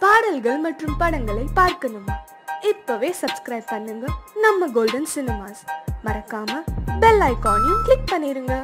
பாடல்கள் மற்றும் படங்களை பார்க்கணுமா இப்பவே சப்ஸ்கிரைப் பண்ணுங்க நம்ம கோல்டன் சினிமாஸ் மறக்காம பெல் ஐகானையும் கிளிக் பண்ணிருங்க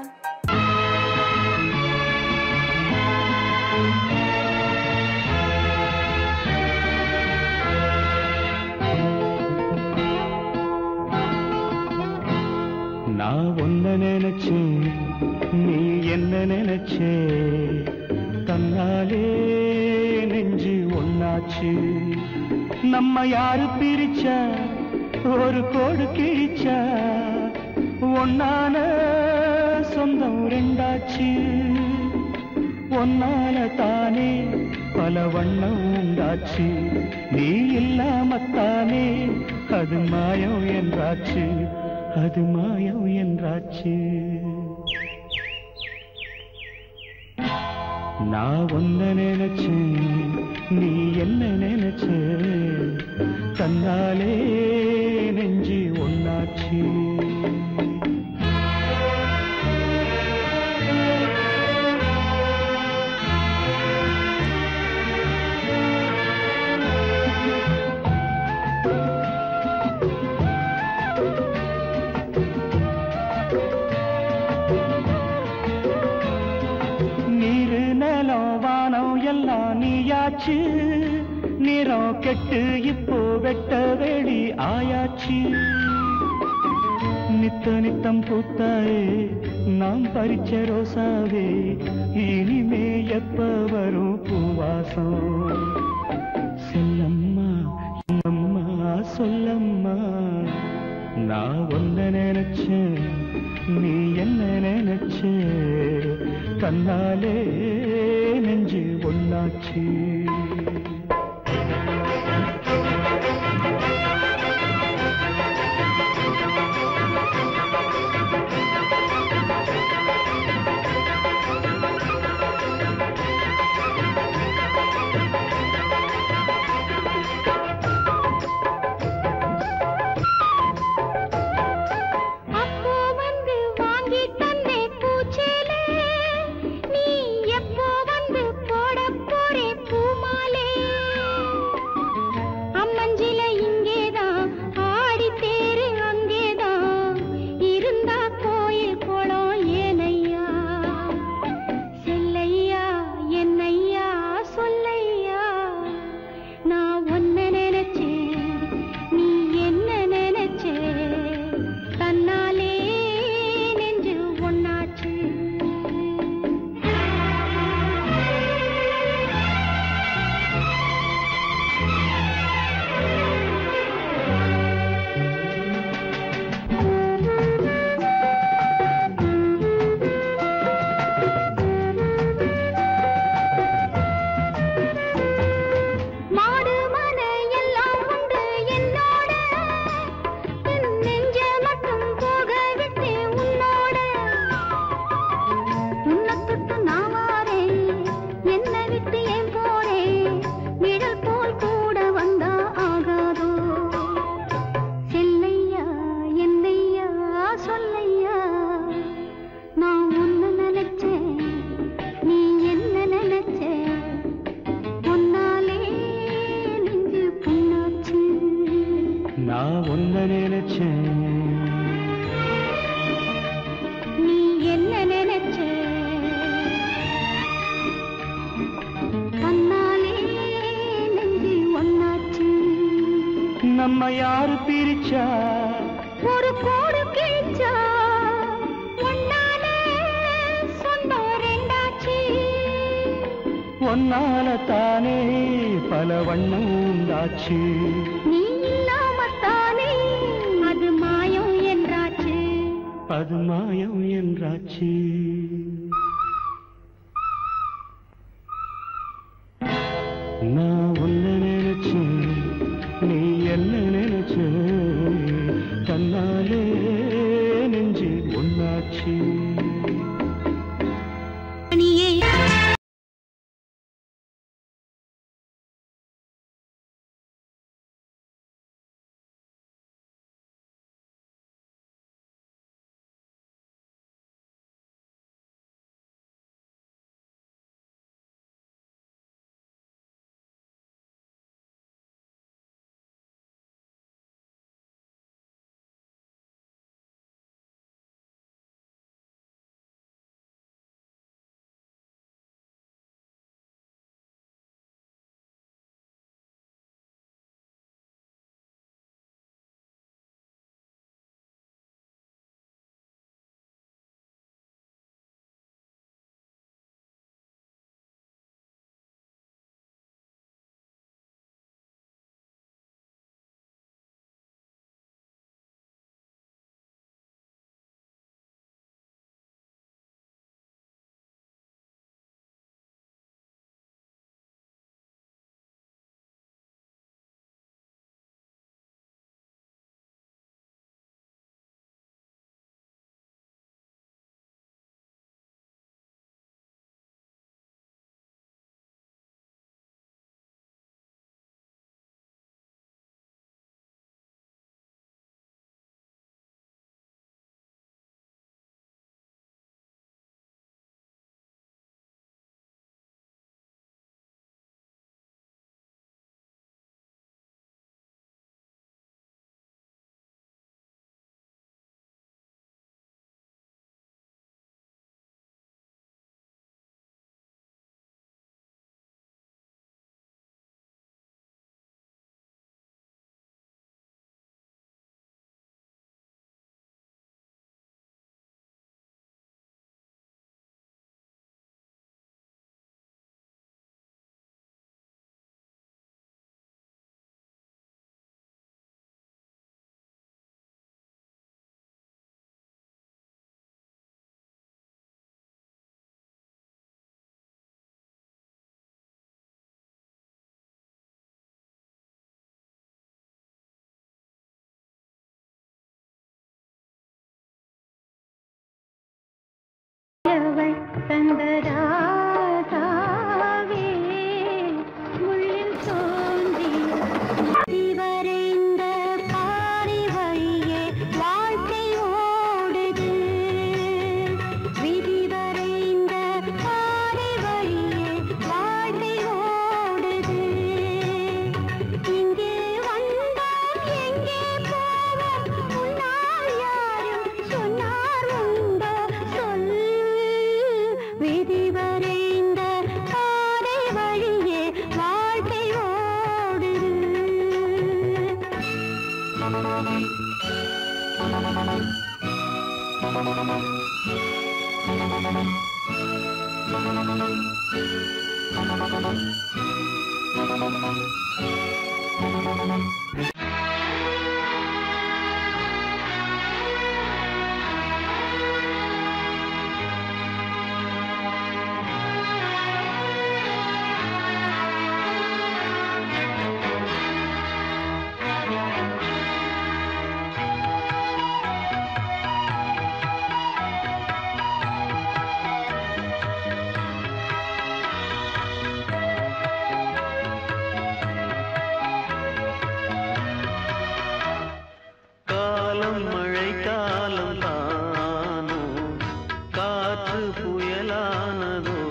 நான் ஒன்ன நினைச்சேன் நீ என்ன நினைச்சே தன்னாலே நெஞ்சு ஒன்னாச்சு நம்ம யாரு பிரிச்சா ஒரு கோடு கிழிச்சா ஒன்னான சொந்தம் ரெண்டாச்சு ஒன்னால தானே பல வண்ணம் உண்டாச்சு நீ இல்லாமத்தானே அது மாயம் என்றாச்சு அது மாயம் என்றாச்சு நான் ஒன்ன நினைச்சேன் நீ என்ன நினைச்ச தன்னாலே நெஞ்சு ஒன்னாச்சு நீரு நிலம் வானம் எல்லாம் நீயாச்சு நிறம் கெட்டு இப்போ வெட்ட வெளி ஆயாச்சு நித்த நித்தம் பூத்தாயே நாம் பறிச்ச ரோசாவே இனிமே எப்ப வரும் பூவாசம் செல்லம்மா அம்மா சொல்லம்மா நான் ஒன்ன நினைச்சேன் நீ என்ன நினைச்ச கண்ணாலே நெஞ்சு ஒன்னாச்சு அப்போ வந்து வாங்கி தந்தே பூச்சேலே நீ எப்போ வந்து போட போறே பூமாலே அம்மஞ்சில இங்கேதான் ஆடி தேரு அங்கேதான் இருந்தா கோயில் குளம் ஏனையா செல்லையா என்னையா சொல்லையா நான் ஒன்ன நினைச்சேன் நீ என்ன நினைச்சே தன்னாலே நெஞ்சு ஒன்னாச்சு மாடு மன எல்லாம் உண்டு என்னோட என் நெஞ்ச மட்டும் போக விட்டு உன்னோட உன்னை தொட்டு நான் வாரேன் என்னை விட்டு ஏன் போறேன் நிழல் போல் கூட வந்தா ஆகாதோ செல்லையா என்னையா சொல்லையா நான் உன்னை நினைச்சேன் நீ என்ன நினைச்ச உன்னாலே நெஞ்சு புண்ணாச்சு நான் ஒன்ன நினைச்சேன் நீ என்ன நினைச்ச தன்னாலே நெஞ்சு ஒன்னாச்சு நம்ம யாரு பிரிச்சா ஒரு கோடு கிழிச்சா ஒன்னாலே சொந்தம் ரெண்டாச்சு ஒன்னால தானே பல வண்ணம் உண்டாச்சு நீ இல்லாமத்தானே அது மாயம் என்றாச்சு அது மாயம் என்றாச்சு நான் ஒன்ன நினைச்சேன் நீ என்ன நினைச்ச தன்னாலே நெஞ்சு ஒன்னாச்சு தந்தராசாவே முள்ளில் தோன்றிய திவரைந்த பாறை வழியே வாழ்க்கை ஓடுது விதி வரைந்த பாறை வழியே வாழ்க்கை ஓடுது இங்கே வந்தோம் எங்கே போவோம் முன்னால் யாரும் சொன்னார் உண்டோ சொல் விதி வரைந்த பாதை வழியே வாழ்க்கை ஓடுது காலம் மழை காலம் தானோ காற்று புயலானதோ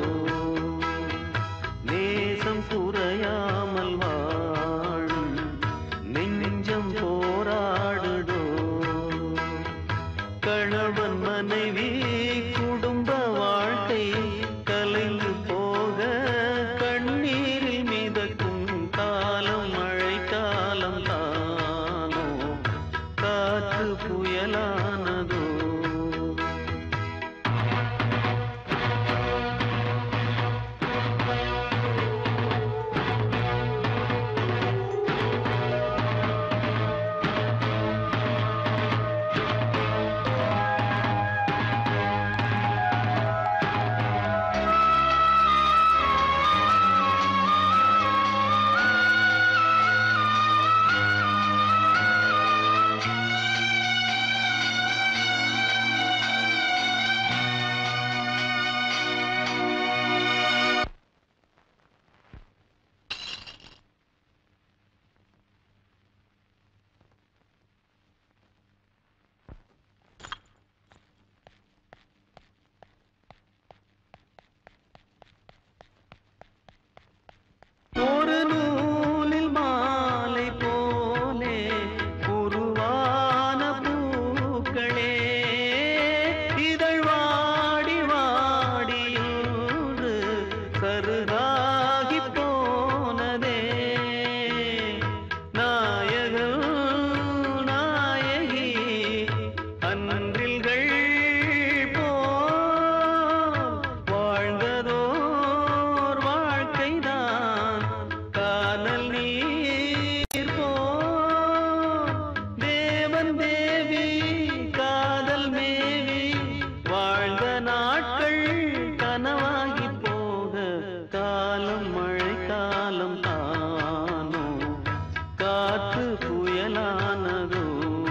நேசம் குறையாமல் வாழும் நெஞ்சம் போராடுதோ கணவன் மனைவி குடும்ப வாழ்க்கை கலைந்து போக கண்ணீரில் மிதக்கும் காலம் மழை காலம் தானோ காற்று புயலானதோ ஒரு நூலில் மாலை போலே உருவான பூக்களே இதழ் வாடி வாடி இன்று கருதாகி போனதே நாயகன் நாயகி அன்றில்கள் போல் வாழ்ந்ததோர் வாழ்க்கைதான் கானல் நீர் போல் தேவன் தேவி காதல் மேவி வாழ்ந்த நாட்கள் கனவாகி போக காலம் மழை காலம் தானோ காற்று புயலானதோ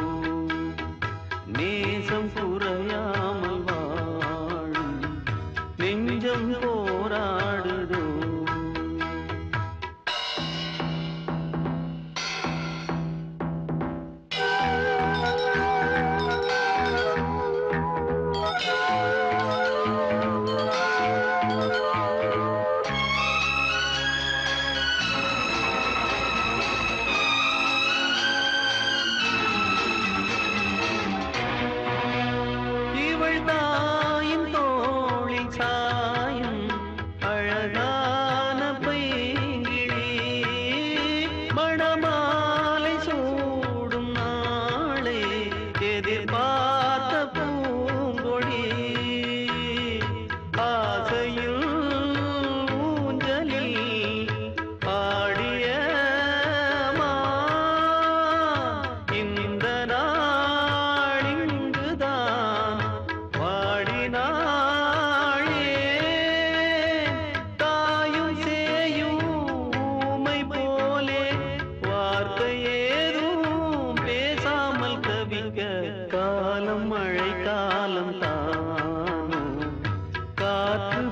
நேசம் குறையாமல் வாழும் நெஞ்சம் போராடுதோ இவள் தாயின் தோளில் சாயும் அழகான பைங்கிளி மணமாலை சூடும் நாளை எதிர்பார்த்த பூங்கொடி ஆசையில் ஊஞ்சலில் ஆடிய மா இந்த நாளிங்குதான் வாடினாளே தாயும் சேயும் ஊமை போலே வார்த்தை ஏதும் பேசாமல் தவிக்க காலம் மழை காலம் தானோ காற்று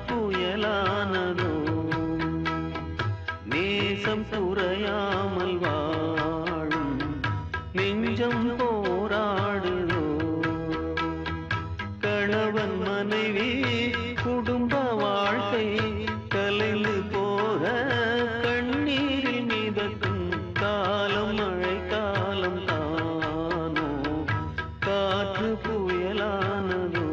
நேசம் குறையாமல் வாழும் நெஞ்சம் போராடுதோ கணவன் மனைவி குடும்ப வாழ்க்கை கலைந்து போக கண்ணீரில் மிதக்கும் காலம் மழை காலம் தானோ காற்று புயலானதோ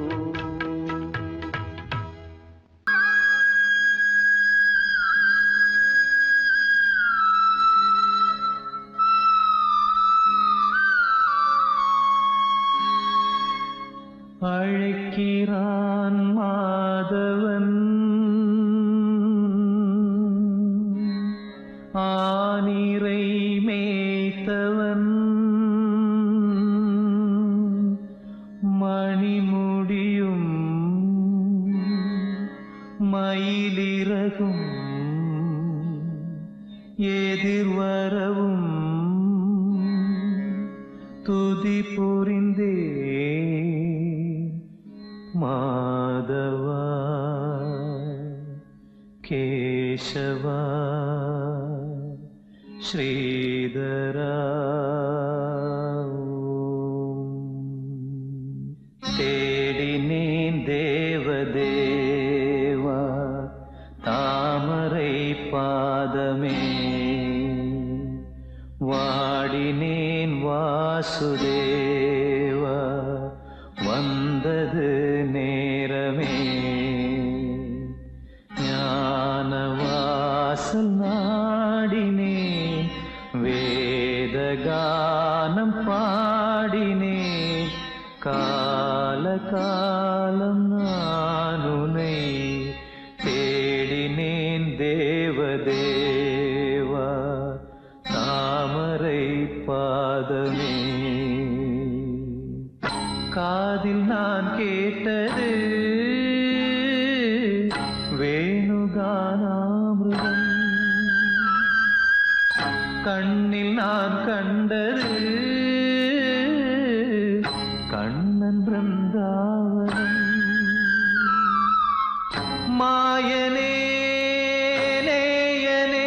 அழைக்கிறான் மாதவன் ஆனிரை மேய்த்தவன் மணிமுடியும் மயிலிறகும் எதிர்வரவும் துதி புரிந்தே மாதவா கேசவா ஸ்ரீதரா தேடினேன் தேவதேவா தாமரை பாதமே வாடினேன் வாசுதேவா வந்தது நேரமே ஞானவாசல் நாடினேன் வேதகானம் பாடினேன் கால காலம் நானுனை தேடினேன் தேவதேவா தாமரை பாதமே காதில் நான் கேட்டது வேணுகானாமிருதம் கண்ணில் நான் கண்டது கண்ணன் பிருந்தாவனம் மாயனே நேயனே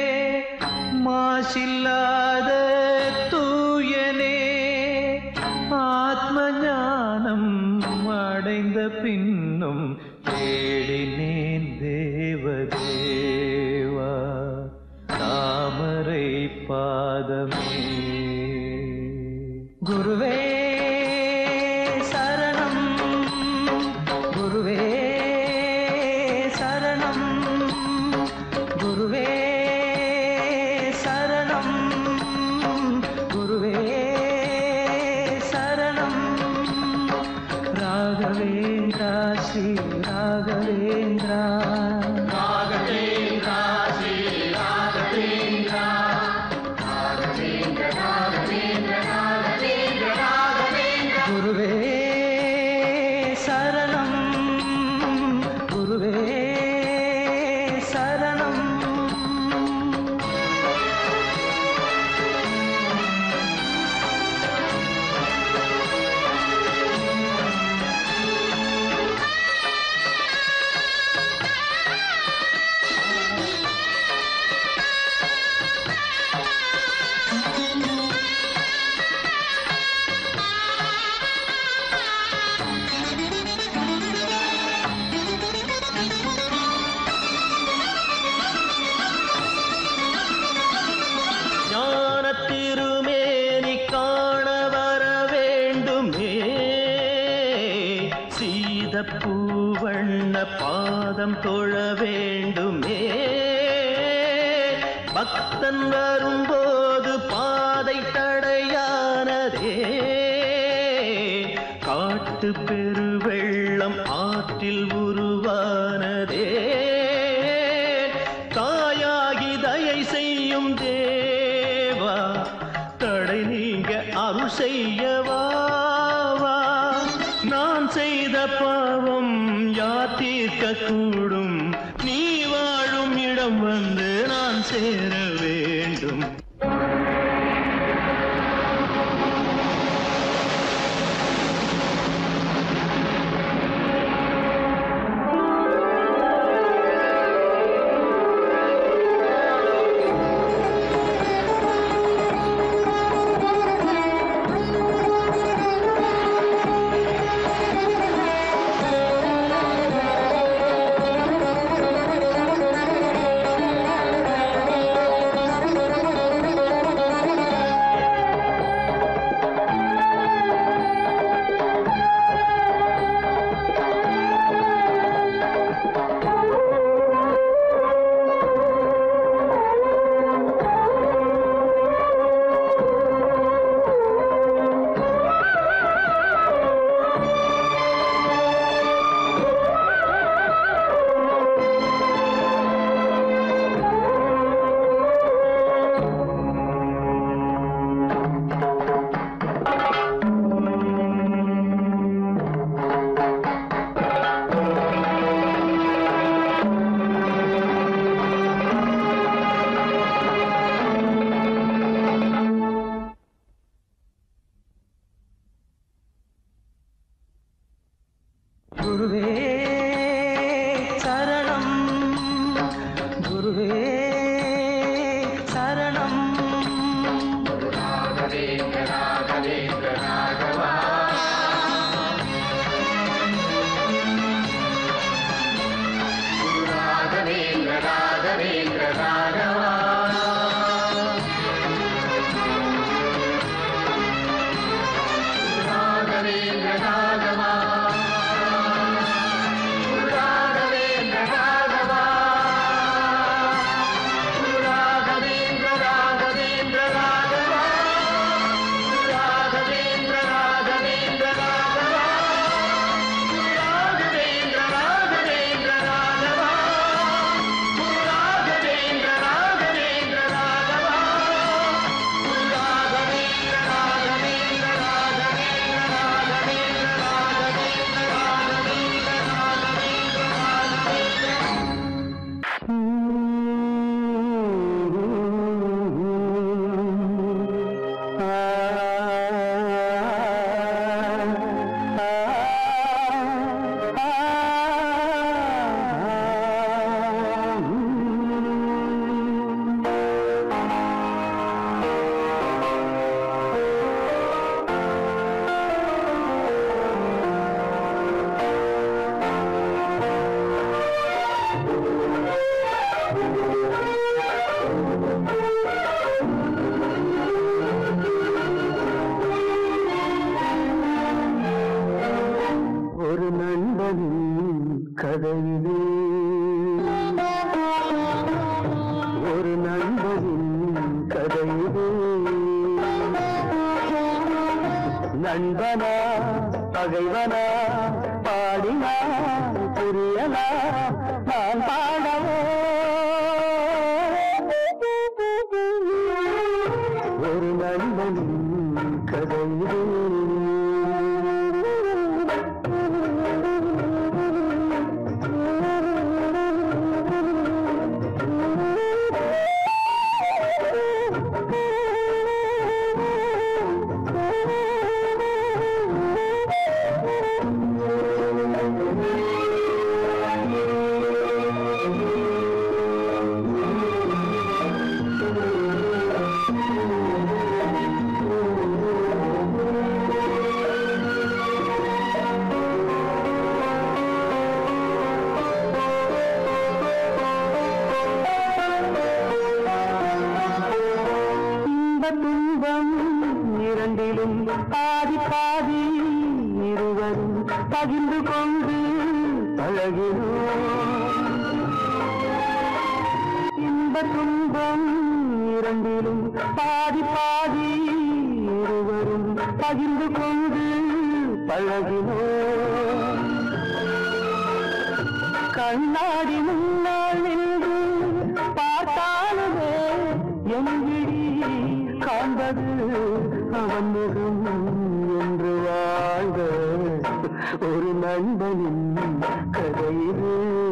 மாசில்லாத தூயனே ஆத்ம ஞானம் அடைந்த பின்னும் தேடினேன் தேவதேவா தாமரை பாதமே குருவே சரணம் குருவே சரணம் குருவே சரணம் குருவே சரணம் ராகவேந்திரா ஸ்ரீ ராகவேந்திரா ராகவேந்திரா ஸ்ரீ ராகவேந்திரா குருவே சரணம் குருவே சரணம் ஞான திருமேனி காண வர வேண்டுமே சீத பூவண்ண பாதம் தொழ வேண்டுமே பக்தன் வரும்போது பாதை தடையானதே காட்டு பெருவெள்ளம் ஆற்றில் உருவானதே தாயாகி தயை செய்யும் தேவா தடை நீங்க அருள் செய்யவா வா. நான் செய்த பாவம் யார் தீர்க்க கூடும் நீ வாழும் இடம் வந்து நான் சேர வேண்டும் ஆ கதையிலே ஒரு நண்பனின் கதையிலே நண்பனா பகைவனா பாடினா புரியலா நான் பாடவோ ஒரு நண்பனின் கதையிலே இன்ப துன்பம் இரண்டிலும் பாதி பாதி இருவரும் பகிர்ந்து கொண்டு பழகிறோம் இன்ப துன்பம் இரண்டிலும் பாதி பாதி இருவரும் பகிர்ந்து கொண்டு பழகினோம் கண்ணாடி முன்னால் நின்று பார்த்தாலுமே என் விழி காண்பது அவன் முகம் என்று வாழ்ந்த ஒரு நண்பனின் கதையிலே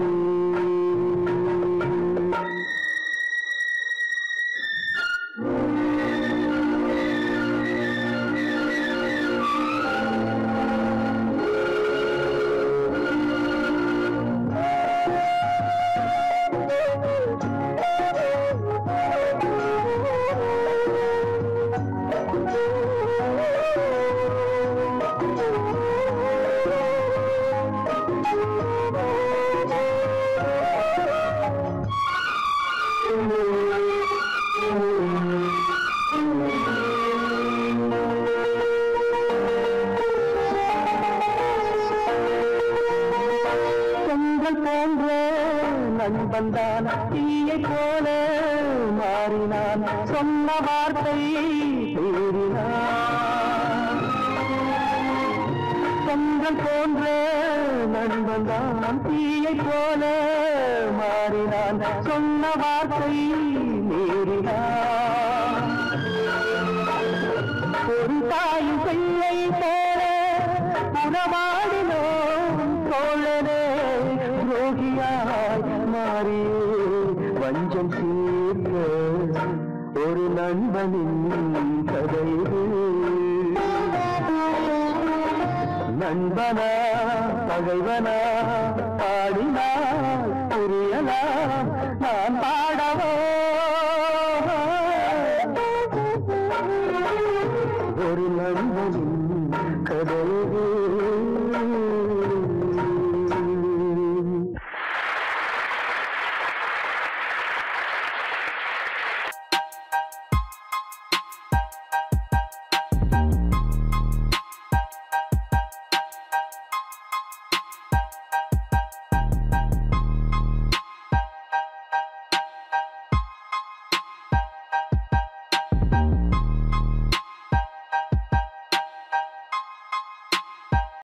பொங்கல் போன்ற நண்பன் தான் தீயை போல மாறினான் சொன்ன வார்த்தை மீறினான் பொங்கல் போன்ற நண்பன் தான் தீயை போல மாறினான் சொன்ன வார்த்தை மீறினான் ஒரு தாயும் பிள்ளை போல உறவாடினோம் தோழனே ரோகியாய் மாறி வஞ்சம் சீர்க்க ஒரு நண்பனின் கதை இது. நண்பனா பகைவனா பாடினால் புரியலாம் நான் பாடவோ ஒரு நண்பனின் கதையே